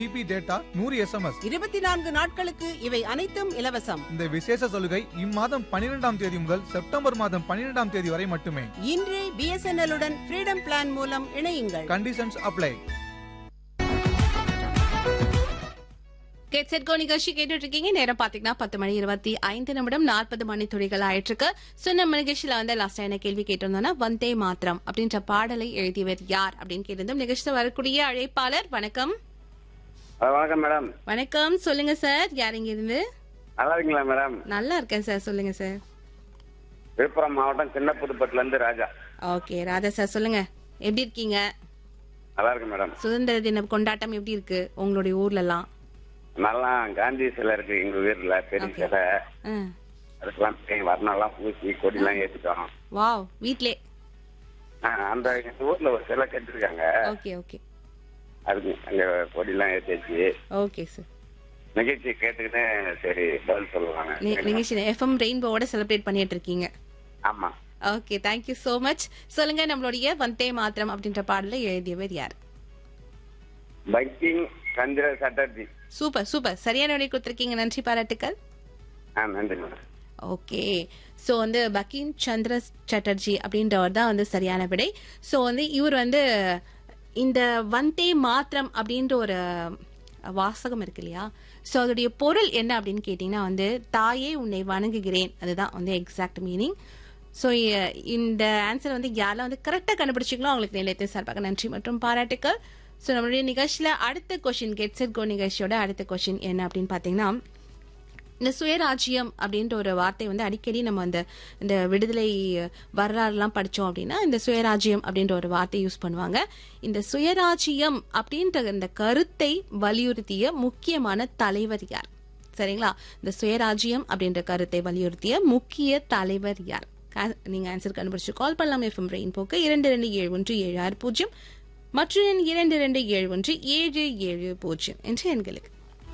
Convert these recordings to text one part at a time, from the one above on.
GB data நூறு SMS இருபத்தி நான்கு நாட்களுக்கு இவை அனைத்தும் இலவசம் இந்த விசேஷ சலுகை இம்மாதம் பன்னிரெண்டாம் தேதி முதல் செப்டம்பர் மாதம் பன்னிரெண்டாம் தேதி வரை மட்டுமே இன்றே பிஎஸ்என்எல் உடன் ஃப்ரீடம் பிளான் மூலம் இணையுங்கள் conditions apply get set go நிகழ்ச்சி கேட்டுட்டு இருக்கீங்க நேரம் பாத்தீங்கன்னா பத்து மணி இருபத்தி ஐந்து நிமிடம் நாற்பது மணி துளிகள் ஆயிட்டு இருக்கு சோ நம்ம நிகழ்ச்சியில வந்து லாஸ்ட் என்ன கேள்வி கேட்டிருந்தோம்னா வந்தே மாத்திரம் அப்படின்ற பாடலை எழுதியவர் யார் அப்படின்னு கேட்டிருந்தோம் நிகழ்ச்சியில் வரக்கூடிய அழைப்பாளர் வணக்கம் ஹலோ வணக்கம் மேடம் வணக்கம் சொல்லுங்க சார் யார் இங்க இருந்து நல்லா இருக்கீங்களா மேடம் நல்லா இருக்கேன் சார் சொல்லுங்க சார் விழுப்புரம் மாவட்டம் சின்ன புதுப்பட்டுல இருந்து ராஜா ஓகே ராதா சார் சொல்லுங்க எப்படி இருக்கீங்க நல்லா இருக்கு மேடம் சுதந்திர தின கொண்டாட்டம் எப்படி இருக்கு உங்களுடைய ஊர்ல எல்லாம் நல்லா காந்தி சிலை இருக்கு எங்க ஊர்ல பெரிய Okay. சிலை ஆ. அதுக்கெல்லாம் பெரிய வர்ணம்லாம் பூசி கொடிலாம் ஏத்திட்டோம் வாவ் வீட்லே ஆ, அந்த எங்க ஊர்ல ஒரு சிலை கட்டிருக்காங்க ஓகே ஓகே அதுக்கு அங்க கொடிலாம் ஏத்திச்சு ஓகே சார் நிகழ்ச்சி கேட்டுக்கிட்டு சரி பதில் சொல்லுவாங்க நிகழ்ச்சி எஃப்எம் ரெயின்போவோட செலிப்ரேட் பண்ணிட்டு இருக்கீங்க ஆமா ஓகே தேங்க்யூ சோ மச் சொல்லுங்க நம்மளுடைய வந்தே மாத்திரம் அப்படின்ற பாடலை எழுதியவர் யார் பங்கிங் சந்திர சட்டர்ஜி சூப்பர் சூப்பர் சரியான விடை கொடுத்துருக்கீங்க நன்றி பாராட்டுக்கள் ஆ நன்றி மேடம் ஓகே ஸோ வந்து பக்கீம் சந்திர சட்டர்ஜி அப்படின்றவர் தான் வந்து சரியான விடை ஸோ வந்து இவர் வந்து இந்த வந்தே மாத்திரம் அப்படின்ற ஒரு வாசகம் இருக்கு இல்லையா ஸோ அதோடைய பொருள் என்ன அப்படின்னு கேட்டிங்கன்னா வந்து தாயே உன்னை வணங்குகிறேன் அதுதான் வந்து எக்ஸாக்ட் மீனிங் ஸோ இந்த ஆன்சர் வந்து யாரெல்லாம் வந்து கரெக்டாக கண்டுபிடிச்சிங்களோ அவங்களுக்கு நிலையத்தை சார்பாக நன்றி மற்றும் பாராட்டுக்கள் ஸோ நம்மளுடைய நிகழ்ச்சியில் அடுத்த கொஷின் கெட் செட் கோ நிகழ்ச்சியோட அடுத்த கொஷின் என்ன அப்படின்னு பார்த்தீங்கன்னா இந்த சுயராஜ்யம் அப்படின்ற ஒரு வார்த்தை வந்து அடிக்கடி நம்ம அந்த இந்த விடுதலை வரலாறுலாம் படிச்சோம் அப்படின்னா இந்த சுயராஜ்யம் அப்படின்ற ஒரு வார்த்தை யூஸ் பண்ணுவாங்க இந்த சுயராஜ்யம் அப்படின்ற இந்த கருத்தை வலியுறுத்திய முக்கியமான தலைவர் யார் சரிங்களா இந்த சுயராஜ்யம் அப்படின்ற கருத்தை வலியுறுத்திய முக்கிய தலைவர் யார் கா- நீங்க ஆன்சர் கண்டுபிடிச்சு கால் பண்ணலாம் எஃப்எம் ரெயின் போக்கு இரண்டு ரெண்டு ஏழு ஒன்று ஏழு ஆறு பூஜ்ஜியம் மற்றும் எண் இரண்டு ரெண்டு ஏழு ஒன்று ஏழு ஏழு பூஜ்ஜியம் என்ற எண்களுக்கு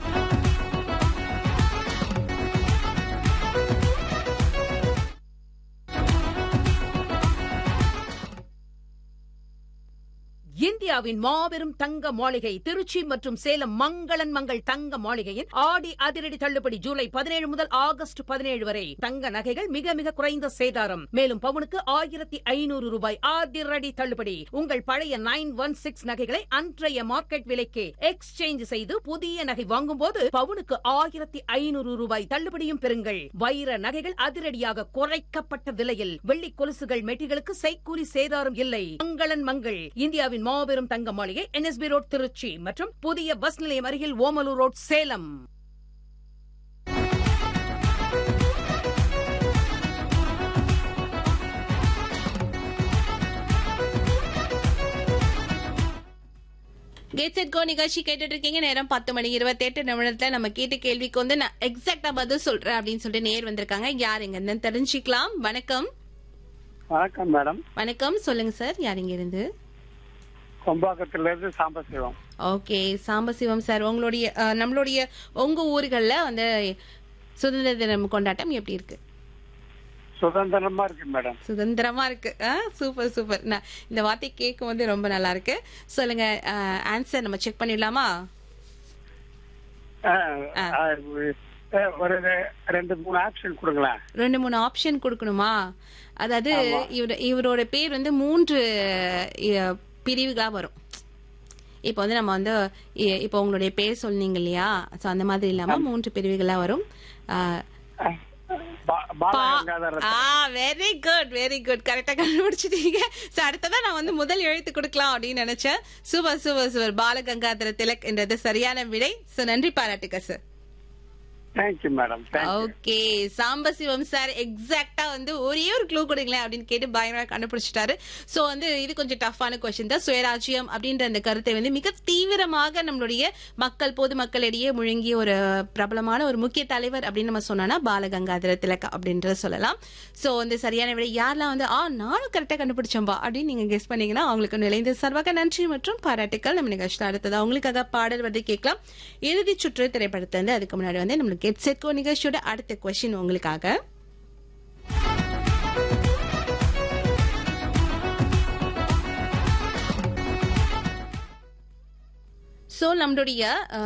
இந்தியாவின் மாபெரும் தங்க மாளிகை திருச்சி மற்றும் சேலம் மங்களன் மங்கள் தங்க மாளிகையின் ஆடி அதிரடி தள்ளுபடி ஜூலை பதினேழு முதல் ஆகஸ்ட் பதினேழு வரை தங்க நகைகள் மிக மிக குறைந்த சேதாரம் மேலும் பவுனுக்கு ஆயிரத்தி ஐநூறு ரூபாய் அதிரடி தள்ளுபடி உங்கள் பழைய நைன் ஒன் சிக்ஸ் நகைகளை அன்றைய மார்க்கெட் விலைக்கு எக்ஸ்சேஞ்ச் செய்து புதிய நகை வாங்கும்போது பவுனுக்கு ஆயிரத்தி ஐநூறு ரூபாய் தள்ளுபடியும் பெறுங்கள் வைர நகைகள் அதிரடியாக குறைக்கப்பட்ட விலையில் வெள்ளி கொலுசுகள் மெட்டிகளுக்கு செய்கூலி சேதாரம் இல்லை மங்களன் மங்கள் இந்தியாவின் மாபெரும் தங்க மாளிகை என்எஸ்பி ரோட் திருச்சி மற்றும் புதிய பஸ் நிலையம் அருகில் Omalur road Salem get set go நிகழ்ச்சி கேட்டுட்டு இருக்கீங்க நேரம் பத்து மணி இருபத்தி எட்டு நிமிடத்துல நம்ம கேட்ட கேள்விக்கு வந்து நான் எக்ஸாக்டா பதில் சொல்றேன் அப்படின்னு சொல்லிட்டு நேர் வந்திருக்காங்க யார் எங்க இருந்து தெரிஞ்சுக்கலாம் வணக்கம் வணக்கம் மேடம் வணக்கம் சொல்லுங்க சார் யார் இங்க இருந்து கொம்பாக்கத்துல இருந்து சாம்பசிவம் ஓகே சாம்பசிவம் சார் உங்களுடைய அஹ், நம்மளுடைய உங்க ஊர்கள்ல வந்து சுதந்திர தினம் கொண்டாட்டம் எப்படி இருக்கு சுதந்திரமா இருக்கு மேடம் சுதந்திரமா இருக்கு சூப்பர் சூப்பர் நான் இந்த வார்த்தை கேட்கும் வந்து ரொம்ப நல்லா இருக்கு சொல்லுங்க ஆன்சர் நம்ம செக் பண்ணிடலாமா அஹ், அஹ், அஹ், ஒரு ரெண்டு மூணு ஆப்ஷன் கொடுங்களேன் ரெண்டு மூணு ஆப்ஷன் கொடுக்கணுமா அதாவது இவர் இவரோட பேர் வந்து மூன்று அஹ், பிரிவுகளா வரும் இப்போ வந்து நம்ம வந்து இ- இப்போ உங்களுடைய பேர் சொன்னீங்க இல்லையா ஸோ அந்த மாதிரி இல்லாம மூன்று பிரிவுகளா வரும் அஹ், பா- பாலகங்காதர ஆ வெரி குட் வெரி குட் கரெக்டா கண்டுபிடிச்சிட்டீங்க ஸோ அடுத்ததான் நான் வந்து முதல் எழுத்து கொடுக்கலாம் அப்படின்னு நினைச்சேன் super super super Balagangadhara Tilak என்றது சரியான விடை ஸோ நன்றி பாராட்டுக்க sir thank you madam thank you okay Sambasivam sir எக்ஸாக்டா வந்து ஒரே ஒரு க்ளூ கொடுங்களேன் அப்படின்னு கேட்டு பயங்கரமா கண்டுபிடிச்சிட்டாரு சோ வந்து இது கொஞ்சம் டஃப்பான கொஸ்டின் தான் சுயராஜ்யம் அப்படின்ற அந்த கருத்தை வந்து மிக தீவிரமாக நம்மளுடைய மக்கள் பொதுமக்களிடையே முழங்கிய ஒரு பிரபலமான ஒரு முக்கிய தலைவர் அப்படின்னு நம்ம சொன்னோம்னா பாலகங்காதர திலக் அப்படின்றத சொல்லலாம் சோ வந்து சரியான விட யாரெல்லாம் வந்து ஆ நானும் கரெக்டா கண்டுபிடிச்சோம்பா அப்படின்னு நீங்க கெஸ் பண்ணீங்கன்னா அவங்களுக்கு நிலைந்த சார்பாக நன்றி மற்றும் பாராட்டுக்கள் நம்ம நிகழ்ச்சியில் அடுத்தது அவங்களுக்காக பாடல் வந்து கேட்கலாம் இறுதி சுற்று திரைப்படத்தை வந்து அதுக்கு முன்னாடி வந்து நம்மளுக்கு கெட் செட்கோ நிகழ்ச்சியோட அடுத்த கொஸ்டின் உங்களுக்காக ஸோ நம்மளுடைய